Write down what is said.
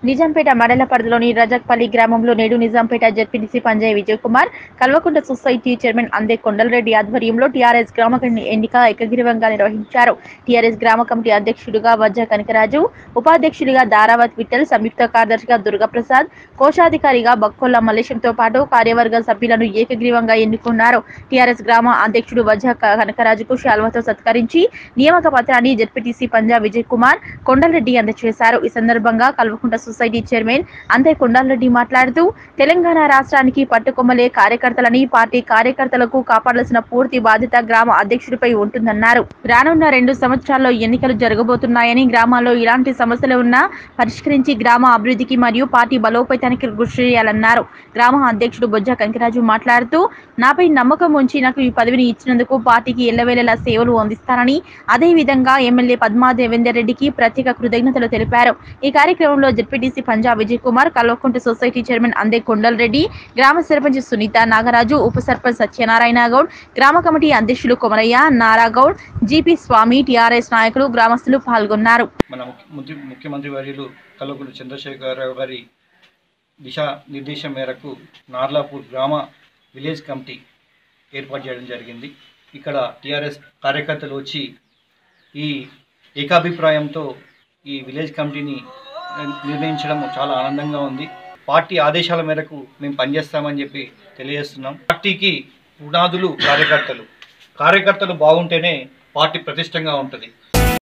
నిజాంపేట మండల పరిధిలోని రజక్పల్లి గ్రామంలో నేడు Nizampet ZPTC Panjai Vijay Kumar Kalvakunta society chairman Ande Kondalreddy ఆధ్వర్యంలో టీఆర్ఎస్ గ్రామ కమిటీ ఎన్నిక ఏకగ్రీవంగా నిర్వహించారు టీఆర్ఎస్ గ్రామ కమిటీ అధ్యక్షుడిగా వజ్జ కనకరాజు ఉపాధ్యక్షుడిగా దారావత్ విఠల్ సంయుక్త కార్యదర్శిగా దుర్గాప్రసాద్ కోశాధికారిగా బక్కొల్ల మల్లేశంతో పాటు కార్యవర్గ సభ్యులను ఏకగ్రీవంగా ఎన్నుకున్నారు టీఆర్ఎస్ గ్రామ అధ్యక్షుడు వజ్జ కనకరాజుకు శాల్వతో సత్కరించి నియామక పత్రాన్ని జెడ్పీటీసీ పంజాబ్ విజయ్ కుమార్ కొండలరెడ్డి అందజేశారు ఈ సందర్భంగా కల్వకుంట సొసైటీ చైర్మన్ అంతే కొండలరెడ్డి మాట్లాడుతూ తెలంగాణ రాష్ట్రానికి పట్టుకొమ్మలే కార్యకర్తలని పార్టీ కార్యకర్తలకు కాపాడాల్సిన పూర్తి బాధ్యత గ్రామ అధ్యక్షుడిపై ఉంటుందన్నారు రానున్న రెండు సంవత్సరాల్లో ఎన్నికలు జరగబోతున్నాయని గ్రామాల్లో ఇలాంటి సమస్యలు ఉన్నా పరిష్కరించి గ్రామ అభివృద్ధికి మరియు పార్టీ బలోపేతానికి కృషి చేయాలన్నారు గ్రామ అధ్యక్షుడు బొజ్జ కంకిరాజు మాట్లాడుతూ నాపై నమ్మకం ఉంచి నాకు ఈ పదవిని ఇచ్చినందుకు పార్టీకి ఎల్లవేళలా సేవలు అందిస్తానని అదే విధంగా ఎమ్మెల్యే పద్మా దేవేందర్ రెడ్డికి ప్రత్యేక కృతజ్ఞతలు తెలిపారు ఈ కార్యక్రమంలో ZPTC Punjab Vijay Kumar Kalvakunta society chairman Ande Kondal Reddy గ్రామ సర్పంచ్ సునీత నాగరాజు ఉప సర్పంచ్ సత్యనారాయణ గౌడ్ గ్రామ కమిటీ అధ్యక్షులు కొమరయ్య నారాగౌడ్ జీపీ స్వామి టీఆర్ఎస్ నాయకులు గ్రామస్తులు పాల్గొన్నారు మన ముఖ్య ముఖ్యమంత్రి వర్యులు కల్వకుంట్ల చంద్రశేఖరరావు గారి దిశా నిర్దేశం మేరకు నార్లాపూర్ గ్రామ విలేజ్ కమిటీ ఏర్పాటు చేయడం జరిగింది ఇక్కడ టీఆర్ఎస్ కార్యకర్తలు వచ్చి ఈ ఏకాభిప్రాయంతో ఈ విలేజ్ కమిటీని ఆ, నిర్ణయించడం చాలా ఆనందంగా ఉంది పార్టీ ఆదేశాల మేరకు మేము పనిచేస్తామని చెప్పి తెలియజేస్తున్నాం పార్టీకి పునాదులు కార్యకర్తలు కార్యకర్తలు బాగుంటేనే పార్టీ ప్రతిష్టంగా ఉంటుంది